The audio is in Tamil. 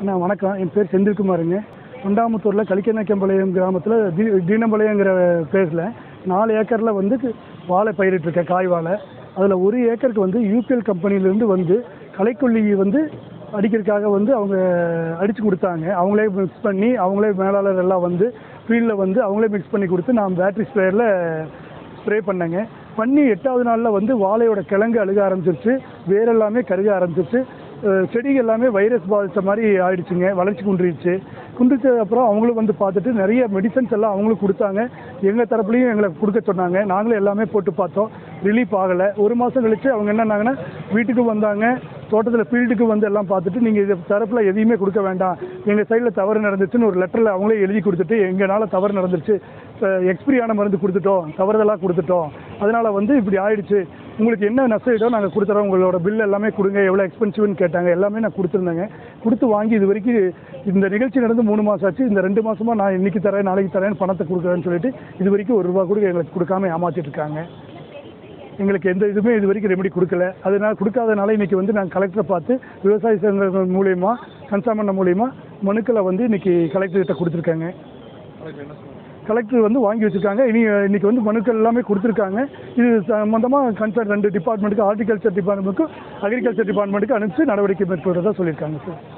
அண்ணா வணக்கம் என் பேர் செந்தில்குமாருங்க தொண்டாமுத்தூரில் கலிக்கநாயக்கம்பாளையம் கிராமத்தில் தீ தீனம்பாளையங்கிற பிளேஸில் நாலு ஏக்கரில் வந்து கு- வாழை பயிரிட்டிருக்கேன் காய் வாழை அதில் ஒரு ஏக்கருக்கு வந்து யூபிஎல் கம்பெனிலேருந்து வந்து களைக்கொல்லி வந்து அடிக்கிறதுக்காக வந்து அவங்க அடித்து கொடுத்தாங்க அவங்களே மிக்ஸ் பண்ணி அவங்களே மேலாளர் எல்லாம் வந்து ஃபீல்டில் வந்து அவங்களே மிக்ஸ் பண்ணி கொடுத்து நான் பேட்டரி ஸ்ப்ரேயரில் ஸ்ப்ரே பண்ணேங்க பண்ணி எட்டாவது நாளில் வந்து வாழையோட கிழங்கு அழுக ஆரம்பிச்சிருச்சு வேர் எல்லாமே கருக ஆரம்பிச்சிருச்சு அஹ் செடி எல்லாமே வைரஸ் பாதித்த மாதிரி ஆயிடுச்சுங்க வளர்ச்சி குன்றிடுச்சு குன்றிச்ச அப்புறம் அவங்களும் வந்து பார்த்துட்டு நிறைய மெடிசன்ஸ் எல்லாம் அவங்களும் கொடுத்தாங்க எங்கள் தரப்புலையும் எங்களை கொடுக்க சொன்னாங்க நாங்களும் எல்லாமே போட்டு பார்த்தோம் ரிலீஃப் ஆகலை ஒரு மாதம் கழிச்சு அவங்க என்னன்னாங்கன்னா வீட்டுக்கு வந்தாங்க தோட்டத்தில் ஃபீல்டுக்கு வந்து எல்லாம் பார்த்துட்டு நீங்கள் இது தரப்பில் எதையுமே கொடுக்க வேண்டாம் எங்கள் சைடில் தவறு நடந்துச்சுன்னு ஒரு லெட்டரில் அவங்களே எழுதி கொடுத்துட்டு எங்களால் தவறு நடந்துருச்சு எக்ஸ்பிரி ஆன மருந்து கொடுத்துட்டோம் தவறுதலாக கொடுத்துட்டோம் அதனால் வந்து இப்படி ஆயிடுச்சு உங்களுக்கு என்ன நஷ்டம் நாங்கள் கொடுத்துறோம் உங்களோட பில் எல்லாமே கொடுங்க எவ்வளோ எக்ஸ்பென்சிவ்னு கேட்டாங்க எல்லாமே நான் கொடுத்துருந்தேங்க கொடுத்து வாங்கி இது வரைக்கும் இந்த நிகழ்ச்சி நடந்து மூணு மாதம் ஆச்சு இந்த ரெண்டு மாதமாக நான் இன்னைக்கு தரேன் நாளைக்கு தரேன் பணத்தை கொடுக்குறேன்னு சொல்லிட்டு இது வரைக்கும் ஒரு ரூபா கூட எங்களுக்கு கொடுக்காம ஏமாத்திட்டு இருக்காங்க எங்களுக்கு எந்த இதுவுமே இது வரைக்கும் ரெமெடி கொடுக்கல அதனால கொடுக்காதனால இன்னைக்கு வந்து நாங்கள் கலெக்டரை பார்த்து விவசாய சங்கங்கள் மூலியமா கன்சாமண்ண மூலியமா மனுக்களை வந்து இன்னைக்கு கலெக்டர்கிட்ட கொடுத்துருக்காங்க கலெக்டர் வந்து வாங்கி வச்சிருக்காங்க இனி இன்னைக்கு வந்து மனுக்கள் எல்லாமே கொடுத்துருக்காங்க இது சம்பந்தமாக கன்சர்ன் ரெண்டு டிபார்ட்மெண்ட்டுக்கு ஹார்டிகல்ச்சர் டிபார்ட்மெண்ட்டுக்கும் அக்ரிகல்ச்சர் டிபார்ட்மெண்ட்டுக்கு அனுப்பிச்சு நடவடிக்கை மேற்கொள்றதா சொல்லியிருக்காங்க சார்